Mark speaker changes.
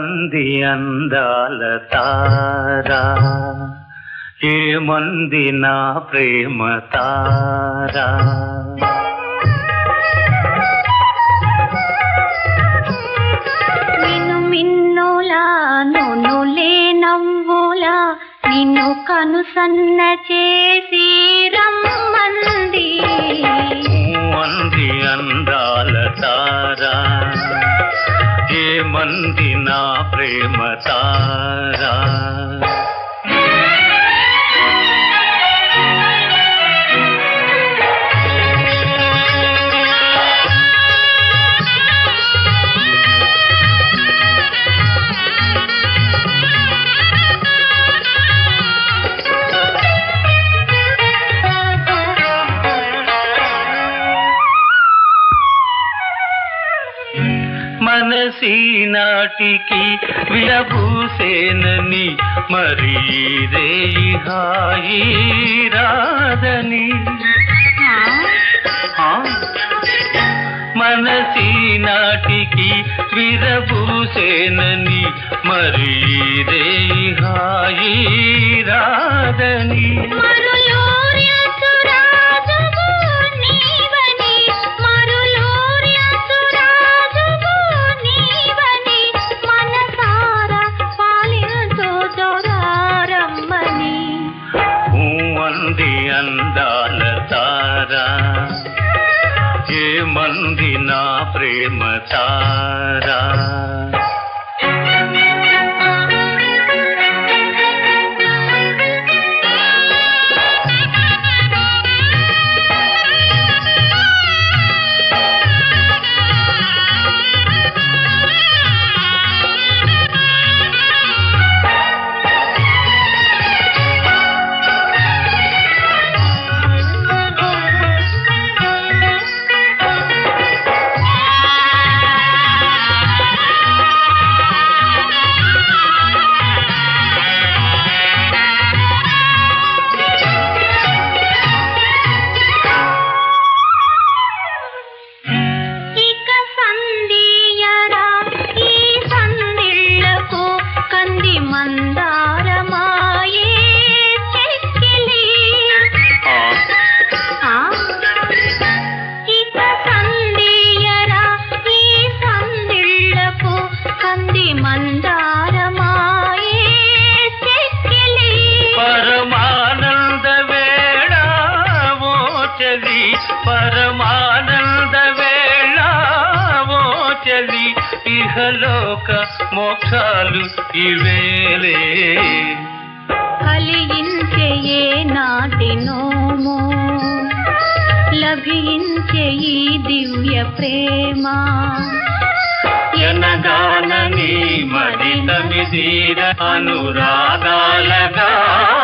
Speaker 1: ఏమంది అందాల తారా ఏమంది నా ప్రేమ తారా
Speaker 2: నిన్ను మిన్నులా నొనులే నవ్వులా నిన్ను కనుసన్న చేసి రమ్మంది
Speaker 1: అంది అందాల తారా ఏమంది నా ప్రేమ తారా మనసి నాటికి విలబూసేనని మరి రేయి హాయి రాదని ఆ? మనసి నాటికి విరబూసేనని మరి రేయి హాయి రాదని
Speaker 2: మరులూర్యసురాజువు నీవని, మరులూర్యసురాజువు నీవని, మనసారా పాలించు దొరారమ్మని.
Speaker 1: అంది అందాల తారా ఏమంది నా ప్రేమ తారా
Speaker 2: ఇక సంధియరా ఈ సందిళ్ళకు కంది మందారమాయే చెక్కిలి.
Speaker 1: ఆ,
Speaker 2: ఆ? ఇక సంధియరా ఈ సందిళ్ళకు కంది మందారమాయే చెక్కిలి.
Speaker 1: పరమానంద వేళ ఓ చలి పరమానంద వేళ ఓ చలి ఇహలోక మోక్షాలు ఇవేలే
Speaker 2: కలిగించే ఏ నాటి నోము లభించే ఈ దివ్య ప్రేమ
Speaker 1: ఎనగానని మది తమిదీర అనురాగాలగా